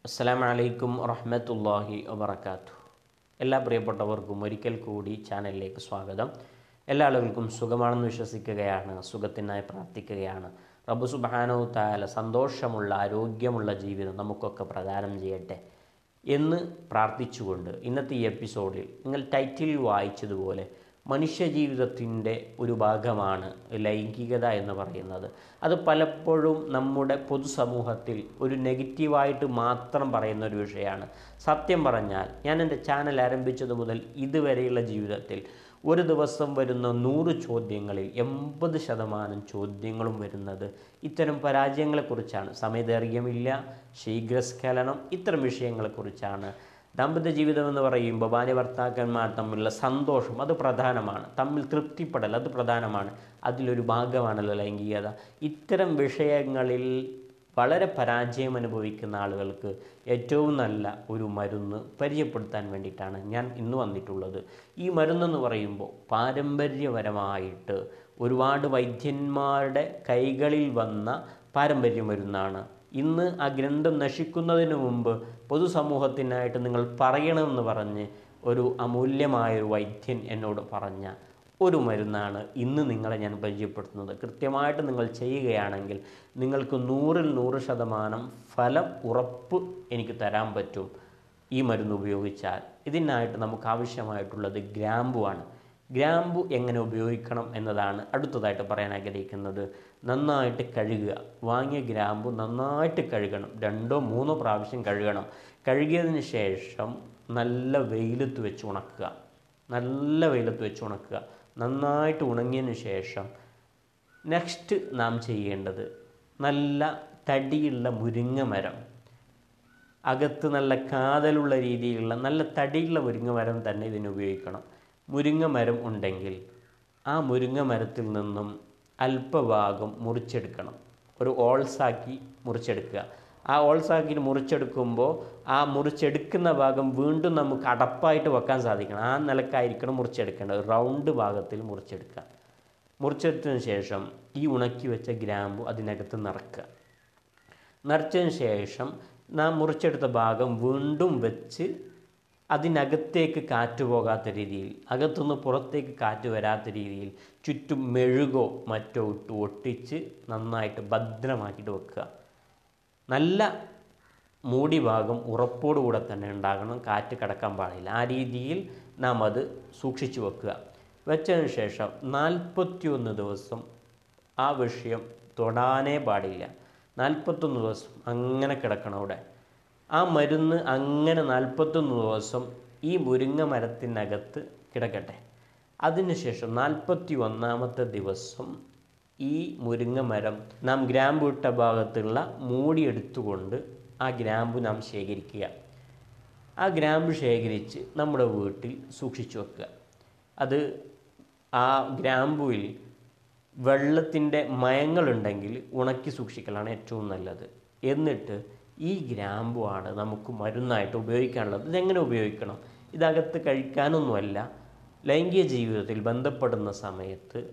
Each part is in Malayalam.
അസ്സലാമു അലൈക്കും വറഹ്മത്തുള്ളാഹി വബറകാതുഹു എല്ലാ പ്രിയപ്പെട്ടവർക്കും ഒരിക്കൽ കൂടി ചാനലിലേക്ക് സ്വാഗതം എല്ലാ ആളുകൾക്കും സുഖമാണെന്ന് വിശ്വസിക്കുകയാണ് സുഖത്തിനായി പ്രാർത്ഥിക്കുകയാണ് റബ്ബു സുബ്ഹാനഹു തആല സന്തോഷമുള്ള ആരോഗ്യമുള്ള ജീവിതം നമുക്കൊക്കെ പ്രദാനം ചെയ്യട്ടെ എന്ന് പ്രാർത്ഥിച്ചുകൊണ്ട് ഇന്നത്തെ ഈ എപ്പിസോഡിൽ നിങ്ങൾ ടൈറ്റിൽ വായിച്ചതുപോലെ മനുഷ്യജീവിതത്തിൻ്റെ ഒരു ഭാഗമാണ് ലൈംഗികത എന്ന് പറയുന്നത് അത് പലപ്പോഴും നമ്മുടെ പൊതുസമൂഹത്തിൽ ഒരു നെഗറ്റീവായിട്ട് മാത്രം പറയുന്ന ഒരു വിഷയമാണ് സത്യം പറഞ്ഞാൽ ഞാൻ എൻ്റെ ചാനൽ ആരംഭിച്ചത് മുതൽ ഇതുവരെയുള്ള ജീവിതത്തിൽ ഒരു ദിവസം വരുന്ന നൂറ് ചോദ്യങ്ങളിൽ എൺപത് ശതമാനം ചോദ്യങ്ങളും വരുന്നത് ഇത്തരം പരാജയങ്ങളെക്കുറിച്ചാണ് സമയദൈർഘ്യമില്ല ശീഘ്രസ്ഖലനം ഇത്തരം വിഷയങ്ങളെക്കുറിച്ചാണ് ദാമ്പത്യ ജീവിതം എന്ന് പറയുമ്പോൾ ഭാര്യ ഭർത്താക്കന്മാർ തമ്മിലുള്ള സന്തോഷം അത് പ്രധാനമാണ് തമ്മിൽ തൃപ്തിപ്പെടൽ അത് പ്രധാനമാണ് അതിലൊരു ഭാഗമാണല്ലോ ലൈംഗികത ഇത്തരം വിഷയങ്ങളിൽ വളരെ പരാജയം അനുഭവിക്കുന്ന ആളുകൾക്ക് ഏറ്റവും നല്ല ഒരു മരുന്ന് പരിചയപ്പെടുത്താൻ വേണ്ടിയിട്ടാണ് ഞാൻ ഇന്ന് വന്നിട്ടുള്ളത് ഈ മരുന്നെന്ന് പറയുമ്പോൾ പാരമ്പര്യപരമായിട്ട് ഒരുപാട് വൈദ്യന്മാരുടെ കൈകളിൽ വന്ന പാരമ്പര്യ മരുന്നാണ് ഇന്ന് ആ ഗ്രന്ഥം നശിക്കുന്നതിന് മുമ്പ് പൊതുസമൂഹത്തിനായിട്ട് നിങ്ങൾ പറയണമെന്ന് പറഞ്ഞ് ഒരു അമൂല്യമായൊരു വൈദ്യൻ എന്നോട് പറഞ്ഞ ഒരു മരുന്നാണ് ഇന്ന് നിങ്ങളെ ഞാൻ പരിചയപ്പെടുത്തുന്നത് കൃത്യമായിട്ട് നിങ്ങൾ ചെയ്യുകയാണെങ്കിൽ നിങ്ങൾക്ക് നൂറിൽ നൂറ് ശതമാനം ഫലം ഉറപ്പ് എനിക്ക് തരാൻ പറ്റും ഈ മരുന്ന് ഉപയോഗിച്ചാൽ ഇതിനായിട്ട് നമുക്ക് ആവശ്യമായിട്ടുള്ളത് ഗ്രാമ്പുവാണ് ഗ്രാമ്പു എങ്ങനെ ഉപയോഗിക്കണം എന്നതാണ് അടുത്തതായിട്ട് പറയാൻ ആഗ്രഹിക്കുന്നത് നന്നായിട്ട് കഴുകുക വാങ്ങിയ ഗ്രാമ്പു നന്നായിട്ട് കഴുകണം രണ്ടോ മൂന്നോ പ്രാവശ്യം കഴുകണം കഴുകിയതിന് ശേഷം നല്ല വെയിലത്ത് വെച്ച് ഉണക്കുക നല്ല വെയിലത്ത് വെച്ച് ഉണക്കുക നന്നായിട്ട് ഉണങ്ങിയതിന് ശേഷം നെക്സ്റ്റ് നാം ചെയ്യേണ്ടത് നല്ല തടിയുള്ള മുരിങ്ങ മരം അകത്ത് നല്ല കാതലുള്ള രീതിയിലുള്ള നല്ല തടിയുള്ള മുരിങ്ങ മരം തന്നെ ഇതിന് ഉപയോഗിക്കണം മുരിങ്ങ മരം ഉണ്ടെങ്കിൽ ആ മുരിങ്ങ മരത്തിൽ നിന്നും അല്പഭാഗം മുറിച്ചെടുക്കണം ഒരു ഓൾസാക്കി മുറിച്ചെടുക്കുക ആ ഓൾസാക്കി മുറിച്ചെടുക്കുമ്പോൾ ആ മുറിച്ചെടുക്കുന്ന ഭാഗം വീണ്ടും നമുക്ക് അടപ്പായിട്ട് വെക്കാൻ സാധിക്കണം ആ നിലക്കായിരിക്കണം മുറിച്ചെടുക്കേണ്ടത് റൗണ്ട് ഭാഗത്തിൽ മുറിച്ചെടുക്കുക മുറിച്ചെടുത്തതിന് ശേഷം ഈ ഉണക്കി വെച്ച ഗ്രാമ്പു അതിനകത്ത് നിറക്കുക നിറച്ചതിന് ശേഷം നാം മുറിച്ചെടുത്ത ഭാഗം വീണ്ടും വെച്ച് അതിനകത്തേക്ക് കാറ്റ് പോകാത്ത രീതിയിൽ അകത്തുനിന്ന് പുറത്തേക്ക് കാറ്റ് വരാത്ത രീതിയിൽ ചുറ്റും മെഴുകോ മറ്റോ ഇട്ട് ഒട്ടിച്ച് നന്നായിട്ട് ഭദ്രമാക്കിയിട്ട് വെക്കുക നല്ല മൂടി ഭാഗം ഉറപ്പോടുകൂടെ തന്നെ ഉണ്ടാകണം കാറ്റ് കടക്കാൻ പാടില്ല ആ രീതിയിൽ നാം അത് സൂക്ഷിച്ചു വെക്കുക വെച്ചതിന് ശേഷം നാൽപ്പത്തിയൊന്ന് ദിവസം ആ വിഷയം തൊടാനേ പാടില്ല നാൽപ്പത്തൊന്ന് ദിവസം അങ്ങനെ കിടക്കണം അവിടെ ആ മരുന്ന് അങ്ങനെ നാൽപ്പത്തൊന്ന് ദിവസം ഈ മുരിങ്ങ മരത്തിനകത്ത് കിടക്കട്ടെ അതിനുശേഷം നാൽപ്പത്തി ഒന്നാമത്തെ ദിവസം ഈ മുരിങ്ങ മരം നാം ഗ്രാമ്പു ഇട്ട ഭാഗത്തുള്ള മൂടി എടുത്തുകൊണ്ട് ആ ഗ്രാമ്പു നാം ശേഖരിക്കുക ആ ഗ്രാമ്പു ശേഖരിച്ച് നമ്മുടെ വീട്ടിൽ സൂക്ഷിച്ചു വെക്കുക അത് ആ ഗ്രാമ്പുവിൽ വെള്ളത്തിൻ്റെ മയങ്ങളുണ്ടെങ്കിൽ ഉണക്കി സൂക്ഷിക്കലാണ് ഏറ്റവും നല്ലത് എന്നിട്ട് ഈ ഗ്രാമ്പുവാണ് നമുക്ക് മരുന്നായിട്ട് ഉപയോഗിക്കാനുള്ളത് ഇതെങ്ങനെ ഉപയോഗിക്കണം ഇതകത്ത് കഴിക്കാനൊന്നുമല്ല ലൈംഗിക ജീവിതത്തിൽ ബന്ധപ്പെടുന്ന സമയത്ത്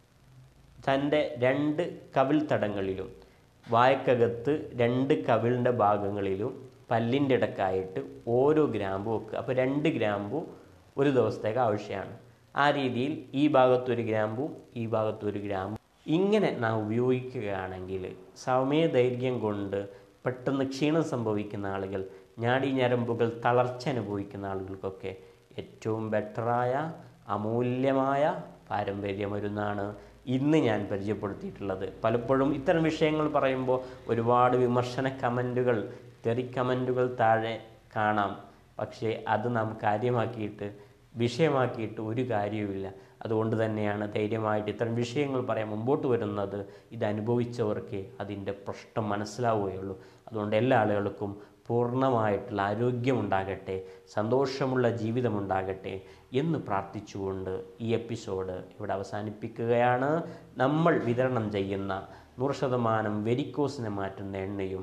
തൻ്റെ രണ്ട് കവിൾ തടങ്ങളിലും വായക്കകത്ത് രണ്ട് കവിളിൻ്റെ ഭാഗങ്ങളിലും പല്ലിൻ്റെ ഇടക്കായിട്ട് ഓരോ ഗ്രാമ്പു വെക്കുക അപ്പോൾ രണ്ട് ഗ്രാമ്പു ഒരു ദിവസത്തേക്ക് ആവശ്യമാണ് ആ രീതിയിൽ ഈ ഭാഗത്തൊരു ഗ്രാമ്പു ഈ ഭാഗത്തൊരു ഗ്രാമ്പു ഇങ്ങനെ നാം ഉപയോഗിക്കുകയാണെങ്കിൽ സമയദൈർഘ്യം കൊണ്ട് പെട്ടെന്ന് ക്ഷീണം സംഭവിക്കുന്ന ആളുകൾ ഞാടി ഞരമ്പുകൾ തളർച്ച അനുഭവിക്കുന്ന ആളുകൾക്കൊക്കെ ഏറ്റവും ബെറ്ററായ അമൂല്യമായ പാരമ്പര്യ മരുന്നാണ് ഇന്ന് ഞാൻ പരിചയപ്പെടുത്തിയിട്ടുള്ളത് പലപ്പോഴും ഇത്തരം വിഷയങ്ങൾ പറയുമ്പോൾ ഒരുപാട് വിമർശന കമൻറ്റുകൾ തെറി കമൻറ്റുകൾ താഴെ കാണാം പക്ഷേ അത് നാം കാര്യമാക്കിയിട്ട് വിഷയമാക്കിയിട്ട് ഒരു കാര്യവുമില്ല അതുകൊണ്ട് തന്നെയാണ് ധൈര്യമായിട്ട് ഇത്തരം വിഷയങ്ങൾ പറയാൻ മുമ്പോട്ട് വരുന്നത് ഇത് അനുഭവിച്ചവർക്ക് അതിൻ്റെ പ്രശ്നം മനസ്സിലാവുകയുള്ളൂ അതുകൊണ്ട് എല്ലാ ആളുകൾക്കും പൂർണ്ണമായിട്ടുള്ള ആരോഗ്യമുണ്ടാകട്ടെ സന്തോഷമുള്ള ജീവിതമുണ്ടാകട്ടെ എന്ന് പ്രാർത്ഥിച്ചുകൊണ്ട് ഈ എപ്പിസോഡ് ഇവിടെ അവസാനിപ്പിക്കുകയാണ് നമ്മൾ വിതരണം ചെയ്യുന്ന നൂറ് ശതമാനം വെരിക്കോസിനെ മാറ്റുന്ന എണ്ണയും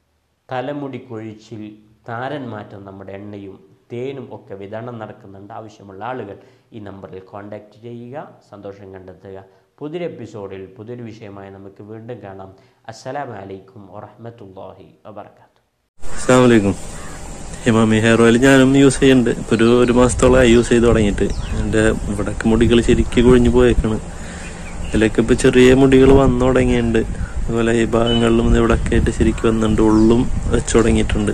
തലമുടി കൊഴിച്ചിൽ താരൻ മാറ്റം നമ്മുടെ എണ്ണയും തേനും ഒക്കെ വിതരണം നടക്കുന്നുണ്ട് ആവശ്യമുള്ള ആളുകൾ ഈ നമ്പറിൽ കോൺടാക്റ്റ് ചെയ്യുക സന്തോഷം കണ്ടെത്തുക പുതിയൊരു എപ്പിസോഡിൽ പുതിയൊരു വിഷയമായി നമുക്ക് വീണ്ടും കാണാം അസ്സലാമലൈക്കും വറഹമത്തല്ലാഹി വബർക്കാത്തു അസ്സാമലൈക്കും ഹിമാമി ഹെയർ ഓയിൽ ഞാനും യൂസ് ചെയ്യുന്നുണ്ട് ഇപ്പൊ ഒരു ഒരു മാസത്തോളമായി യൂസ് ചെയ്ത് തുടങ്ങിയിട്ട് എൻ്റെ ഇവിടൊക്കെ മുടികൾ ശരിക്കും കൊഴിഞ്ഞു പോയേക്കാണ് ഇതിലൊക്കെ ഇപ്പൊ ചെറിയ മുടികൾ വന്നു തുടങ്ങിയിട്ടുണ്ട് അതുപോലെ ഈ ഭാഗങ്ങളിലും ഇവിടൊക്കെ ആയിട്ട് ശരിക്കും വന്നിട്ടുണ്ട് ഉള്ളും വെച്ചു തുടങ്ങിയിട്ടുണ്ട്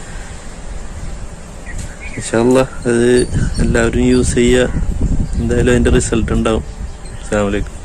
ഇൻഷാല്ല അത് എല്ലാവരും യൂസ് ചെയ്യുക എന്തായാലും അതിന്റെ റിസൾട്ട് ഉണ്ടാവും അസ്സാമലൈക്കും